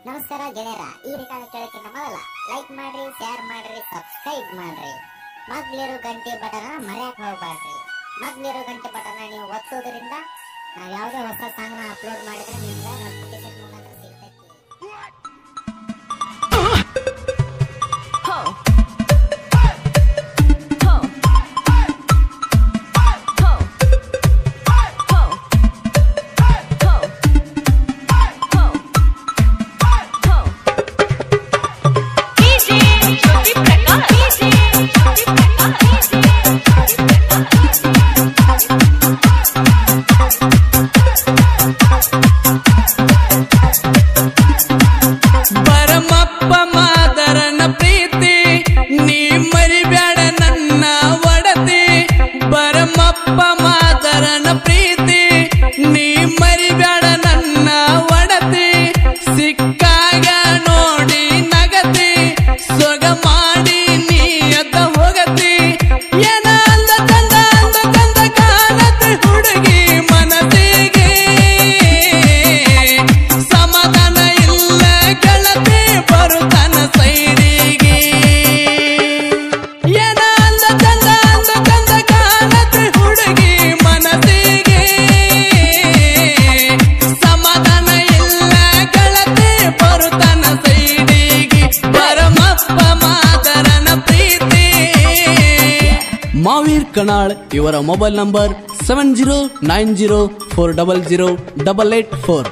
ನಮಸ್ಕಾರ ಗೆಳೆಯರ ಈ ರೆಕಾರ್ಡ್ ಕೇಳಕ್ಕಿಂತ ಮೊದಲ ಲೈಕ್ ಮಾಡ್ರಿ ಶೇರ್ ಮಾಡ್ರಿ ಸಬ್ಸ್ಕ್ರೈಬ್ ಮಾಡ್ರಿ ಮಗ್ಲಿರೋ ಗಂಟೆ ಬಟನ್ ಮರೆಯಕ್ ಹೋಗ್ಬೇಡ್ರಿ ಮಗ್ಲಿರೋ ಗಂಟೆ ಬಟನ್ ನೀವು ಒತ್ತೋದ್ರಿಂದ ನಾವ್ ಯಾವುದೇ ಹೊಸ ಸಾಂಗ್ ನ ಅಪ್ಲೋಡ್ ಮಾಡಿದ್ರೆ ನಿಮ್ಗೆ ನೋಟಿಫಿಕೇಶನ್ ಮುಖಾಂತರ ಸಿಗ್ತೈತಿ ಪರಮಪ್ಪ ಮಾದರನ ಪ್ರೀತಿ ನೀ ಮರಿಬ್ಯಾಡ ನನ್ನ ಒಡತಿ ಪರಮಪ್ಪ ಮಾದರನ ಪ್ರೀತಿ ನೀ ಮರಿಬ್ಯಾಡ ನನ್ನ ಒಡತಿ ಸಿಕ್ಕಾಗ ನೋಡಿ ನಗತಿ ಸೊಗ ಮಾಡಿ ನೀ ಅದ ಹೋಗತಿ ಏನ ಅಂದ ಚಂದ ಅಂದ ಚಂದ ಕಾಣತಿ ಹುಡುಗಿ ಮನಸ್ಸಿಗೆ ಸಮಾಧಾನ ಇಲ್ಲ ಗೆಳತಿ ಬರುತ್ತಾನ ಸೈಡಿಗೆ ಏನ ಅಂದ ಚಂದ ಅಂದ ಚಂದ ಕಾಣತಿ ಹುಡುಗಿ ಮನಸ್ಸಿಗೆ ಸಮಾಧಾನ ಇಲ್ಲ ಗೆಳತಿ ಬರುತ್ತಾನ ಸೈಡಿಗೆ ಪರಮಪ್ಪ ಮಾದರನ ಪ್ರೀತಿ ಮಾವೀರ್ ಕನಾಳ್ ಇವರ mobile number seven zero nine zero four double zero double eight four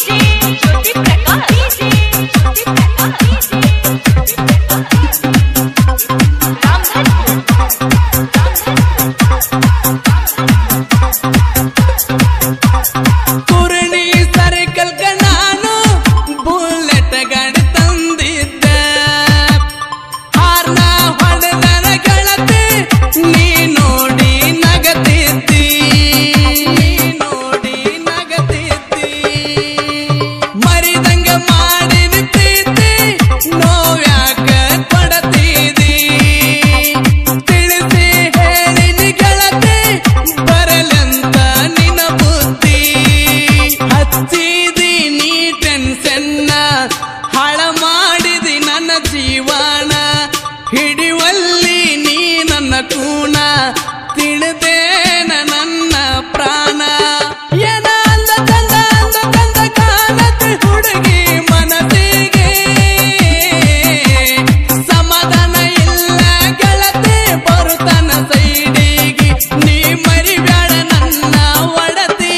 ಕುರಣಿ ಸರ್ಕಲ್ ನಾನು ಬುಲೆಟ್ ಗಾಡಿ ತಂದಿದ್ದೆ ಹಾರ್ನ ಹೊಡೆದನ ಗೆಳತಿ ನೀ ನೋಡಿ ನಗತಿದ್ದಿ ನೀ ನೋಡಿ ನಗತಿದ್ದಿ ಮರಿದಂಗ ಮಾಡಿದ ಪ್ರೀತಿ ನೋವ್ಯಾಕ ಪಡತಿದಿ ತಿಳಿಸಿ ಹೇಳಿನ ಗೆಳತಿ ಬರಲಂತ ನಿನ ಬುದ್ಧಿ ಹಚ್ಚಿದಿ ನೀ ಟೆನ್ಷನ್ನ ಹಾಳ ಮಾಡಿದಿ ನನ್ನ ಜೀವನ ಹಿಡಿವಲ್ಲಿ ನೀ ನನ್ನ ಕೂಣ ತಿಳಿದೇನ ನನ್ನ ಪ್ರಾಣ ಏನ ಅಂದ ಚಂದ ಅಂದ ಚಂದ ಕಾಣತಿ ಹುಡುಗಿ ಮನಸ್ಸಿಗೆ ಸಮಾಧಾನ ಇಲ್ಲ ಗೆಳತಿ ಬರುತ್ತಾನ ಸೈಡಿಗೆ ನೀ ಮರಿಬ್ಯಾಡ ನನ್ನ ಒಡತಿ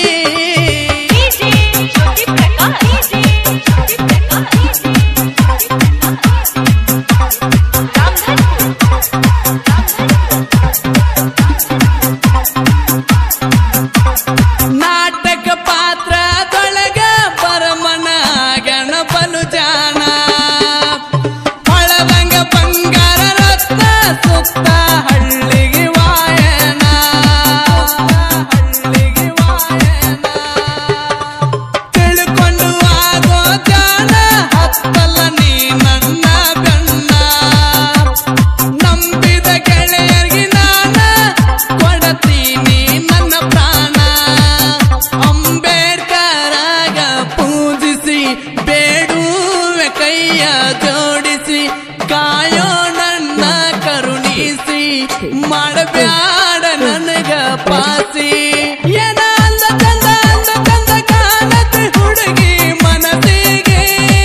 ನಾಟಕ ಪಾತ್ರದೊಳಗ ಪರಮನ ಗಣಪನು ಜಾಣ ಹೊಳದಂಗ ಬಂಗಾರ ರತ್ನ ಸುತ್ತ ಹಳ್ಳಿಗೆ ವಾಯನ ಹಳ್ಳಿಗೆ ವಾಯನ ತಿಳ್ಕೊಂಡು ಆಗೋ ಜಾಣ ಹತ್ತಲ್ಲ ನೀ ನನ್ನ ಬೆನ್ನ ನಂಬಿದ ಗೆಳೆಯರಿಗೆ ನಾನ ಕೊಡತೀನಿ ನನ್ನ ಪ್ರಾಣ ಅಂಬೇಡ್ಕರಾಗ ಪೂಜಿಸಿ ಬೇಡುವೆ ಕೈಯ ಜೋಡಿಸಿ ಕಾಯೋ ನನ್ನ ಕರುಣಿಸಿ ಮಾಡಬ್ಯಾಡ ನನಗ ಪಾಸಿ ಏನ ಅಂದ ಚಂದ ಅಂದ ಚಂದ ಕಾಣತಿ ಹುಡುಗಿ ಮನಸ್ಸಿಗೆ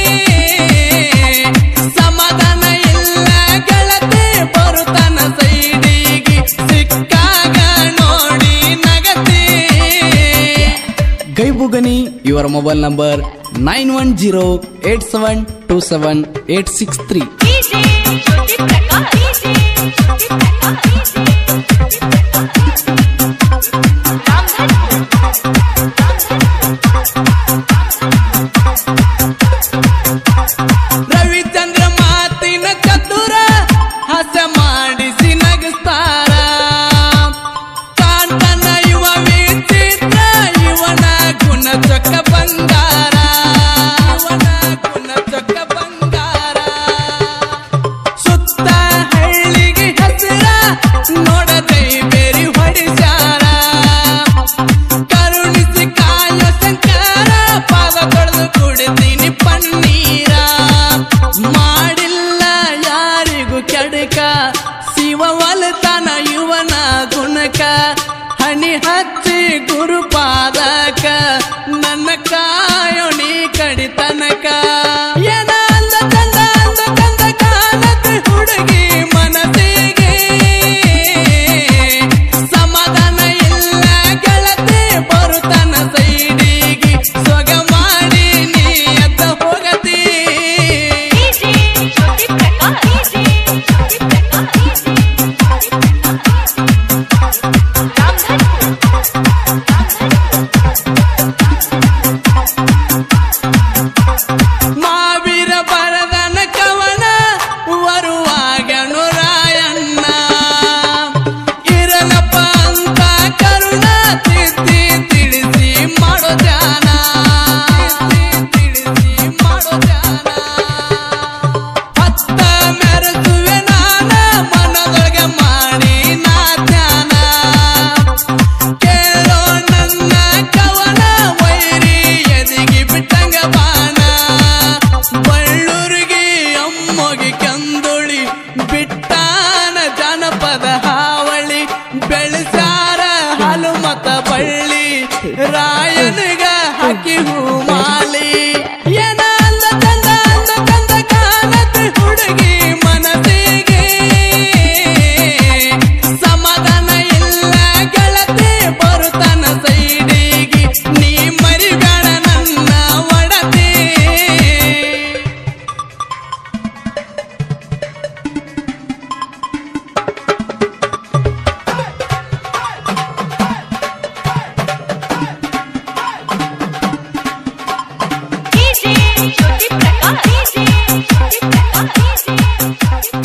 ಸಮಾಧಾನ ಇಲ್ಲ ಗೆಳತಿ ಬರುತ್ತಾನ ಸೈಡಿಗೆ ಸಿಕ್ಕಾಗ ನೋಡಿ ನಗತಿ ಗೈಬುಗನಿ ಇವರ mobile number nine one zero eight seven two seven eight six three Ravichandra ಮಾತಿನ ಚತುರ ಹಸ ಮಾಡಿಸಿ ನಗಸ್ತಾರ ಕಾಂತನ ಯುವ ವಿಚಿತ್ರ ಇವನ ಗುಣ ಚೊಕ್ಕ ಬಂಗಾರ ಇವನ ಗುಣ ಚೊಕ್ಕ ಬಂಗಾರ ಸುತ್ತ ಹಳ್ಳಿಗೆ ಹಸಿರ ನಡಿ ತನಕ ಏನ ಅಂದ ಚಂದ ಅಂದ ಚಂದ ಕಾಣತಿ ಹುಡುಗಿ ಮನಸ್ಸಿಗೆ ಸಮಾಧಾನ ಇಲ್ಲ ಗೆಳತಿ ಬರುತನ ಸೈಡಿಗೆ ಸೊಗ ಮಾಡಿ ನೀ ಎದ್ದ ಹೋಗತಿ DJ Jyoti Prakash DJ Jyoti Prakash ಮಾವೀರ ಬರದನ ಕವನ ಬರುವಾಗನು ರಾಯಣ್ಣ ಇರಲಪ್ಪ ಅಂತ ಕರುಣ ತಿದ್ದಿ ತಿಳಿಸಿ ಮಾಡೋ ಧ್ಯಾನ ತಿಳಿಸಿ ಮಾಡೋ ಧ್ಯಾನ ಹತ್ತ ಮೆರೆಸುವೆ ನಾನ ಮನದೊಳಗೆ ಮಾಡಿ ನಾ ಧ್ಯಾನ ಕೇಳೋ ನನ್ನ ಕವನ ವೈರಿ ಎದಿಗಿ ಬಿಟ್ಟಂಗ ಬಾಣ ಬಳ್ಳೂರಿಗೆ ಅಮ್ಮೊಗೆ ಕಂದುಳಿ ಬಿಟ್ಟಾನ ಜನಪದ ಹಾವಳಿ ಬೆಳೆಸಾರ ಹನುಮತ ಬಳ್ಳಿ ರಾಯನಿಗ ಹಾಕಿ ಹೂಮಾಲಿ ಏನ ಅಂದ ಚಂದ ಅಂದ ಚಂದ ಕಾಣತಿ ಹುಡುಗಿ ಮನಸ್ಸಿಗೆ ಸಮಾಧಾನ ಇಲ್ಲ ಗೆಳತಿ ಬರುತನ ಸೈಡಿಗೆ ನೀ ಮರಿಬೇಡ ನನ್ನ ಒಡತಿ DJ Jyoti Prakash DJ Jyoti Prakash DJ Jyoti